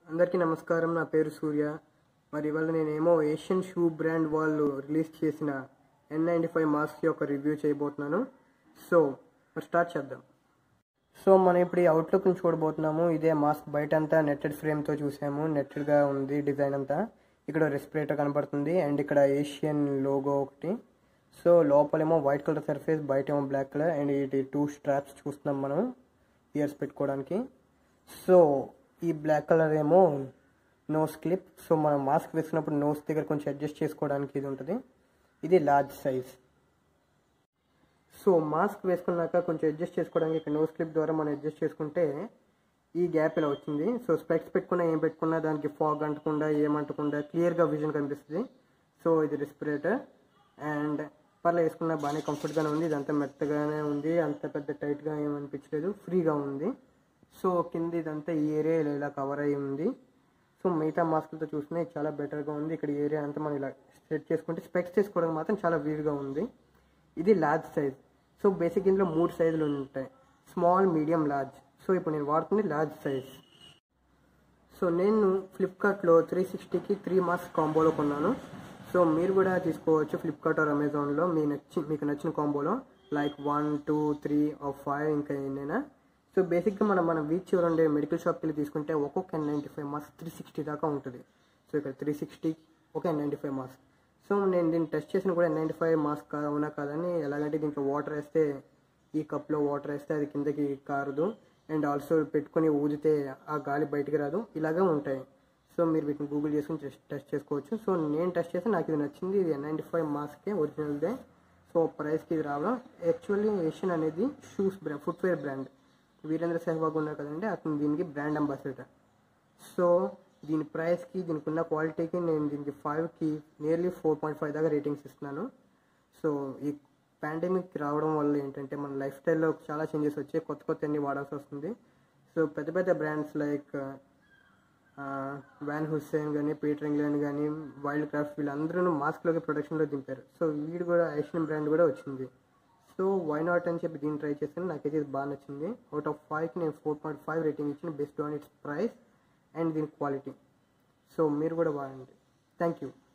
అందరికీ నమస్కారం నా పేరు సూర్య మరి ఇవాళ నేనేమో ఏషియన్ షూ బ్రాండ్ వాళ్ళు రిలీజ్ చేసిన ఎన్ నైంటీ ఫైవ్ మాస్క్ యొక్క రివ్యూ చేయబోతున్నాను సో మరి స్టార్ట్ చేద్దాం సో మనం ఇప్పుడు ఈ అవుట్లుక్ని చూడబోతున్నాము ఇదే మాస్క్ బయట అంతా నెట్టెడ్ ఫ్రేమ్తో చూసాము నెట్టెడ్గా ఉంది డిజైన్ అంతా ఇక్కడ రెస్పిరేటర్ కనపడుతుంది అండ్ ఇక్కడ ఏషియన్ లోగో ఒకటి సో లోపలేమో వైట్ కలర్ సర్ఫేస్ బయట ఏమో బ్లాక్ కలర్ అండ్ ఇది టూ స్ట్రాప్స్ చూస్తున్నాం మనం ఇయర్స్ పెట్టుకోవడానికి సో ఈ బ్లాక్ కలర్ ఏమో నోస్ క్లిప్ సో మనం మాస్క్ వేసుకున్నప్పుడు నోస్ దగ్గర కొంచెం అడ్జస్ట్ చేసుకోవడానికి ఇది ఉంటుంది ఇది లార్జ్ సైజ్ సో మాస్క్ వేసుకున్నాక కొంచెం అడ్జస్ట్ చేసుకోవడానికి ఇక్కడ నోస్ క్లిప్ ద్వారా మనం అడ్జస్ట్ చేసుకుంటే ఈ గ్యాప్ ఇలా వచ్చింది సో స్పెక్స్ పెట్టుకున్నా ఏం పెట్టుకున్నా దానికి ఫాగ్ అంటకుండా ఏమంటకుండా క్లియర్గా విజన్ కనిపిస్తుంది సో ఇది రెస్పిరేటర్ అండ్ పర్లేదు వేసుకున్నా బాగానే కంఫర్ట్గానే ఉంది ఇదంతా మెత్తగానే ఉంది అంత పెద్ద టైట్గా ఏమనిపించలేదు ఫ్రీగా ఉంది సో కింద ఇదంతా ఈ ఏరియా ఇలా ఇలా కవర్ అయ్యి ఉంది సో మిగతా మాస్కులతో చూసినా ఇది చాలా బెటర్గా ఉంది ఇక్కడ ఏరియా అంతా మనం ఇలా సెట్ చేసుకుంటే స్పెక్స్ చేసుకోవడం మాత్రం చాలా వీలుగా ఉంది ఇది లార్జ్ సైజ్ సో బేసిక్ ఇందులో మూడు సైజులు ఉంటాయి స్మాల్ మీడియం లార్జ్ సో ఇప్పుడు నేను వాడుతుంది లార్జ్ సైజ్ సో నేను ఫ్లిప్కార్ట్లో త్రీ సిక్స్టీకి త్రీ మాస్క్ కాంబోలో కొన్నాను సో మీరు కూడా తీసుకోవచ్చు ఫ్లిప్కార్ట్ ఆర్ అమెజాన్లో మీ నచ్చి మీకు నచ్చిన కాంబోలో like one two three or five ఇంకా ఎన్నైనా సో బేసిక్గా మనం మనం వీచ్ చివరి ఉండే మెడికల్ షాప్కి వెళ్ళి తీసుకుంటే ఒక్కొక్క N ninety five mask three sixty దాకా ఉంటుంది సో ఇక్కడ త్రీ సిక్స్టీ ఒక N ninety five mask so నేను దీన్ని టెస్ట్ చేసిన కూడా ఎన్ నైంటీ ఫైవ్ మాస్క్ అవునా కాదని ఎలాగంటే దీంట్లో వాటర్ వేస్తే ఈ కప్లో వాటర్ వేస్తే అది కిందకి కారదు అండ్ ఆల్సో పెట్టుకొని ఊదితే ఆ గాలి బయటికి రాదు ఇలాగే ఉంటాయి సో మీరు వీటిని గూగుల్ చేసుకుని టెస్ట్ టెస్ట్ చేసుకోవచ్చు సో నేను టెస్ట్ చేస్తే నాకు ఇది నచ్చింది ఇది ఎన్ నైంటీ ఫైవ్ మాస్కే ఒరిజినల్దే సో ప్రైస్కి ఇది రావడం యాక్చువల్లీ ఏషియన్ అనేది shoes brand footwear brand Virender Sehwag ఉన్నారు కదండి అతను దీనికి బ్రాండ్ అంబాసిడర్ సో దీని ప్రైస్కి దీనికి ఉన్న క్వాలిటీకి నేను దీనికి ఫైవ్కి నియర్లీ ఫోర్ పాయింట్ ఫైవ్ దాకా రేటింగ్స్ ఇస్తున్నాను సో ఈ పాండమిక్ రావడం వల్ల ఏంటంటే మన లైఫ్ స్టైల్లో చాలా చేంజెస్ వచ్చాయి కొత్త కొత్త అన్ని వాడాల్సి వస్తుంది సో పెద్ద పెద్ద బ్రాండ్స్ లైక్ వ్యాన్ హుస్సేన్ కానీ పీటర్ ఇంగ్లాండ్ కానీ వైల్డ్ క్రాఫ్ట్ వీళ్ళందరూ మాస్క్లోకి ప్రొడక్షన్లో దింపారు సో వీడు కూడా ఏషియన్ బ్రాండ్ కూడా వచ్చింది సో వై నాట్ అని చెప్పి దీన్ని ట్రై చేస్తాను నాకైతే ఇది బాగా నచ్చింది అవుట్ ఆఫ్ ఫైవ్కి నేను ఫోర్ పాయింట్ ఫైవ్ రేటింగ్ ఇచ్చిన best on its price and దీని క్వాలిటీ సో మీరు కూడా వాడండి థ్యాంక్ యూ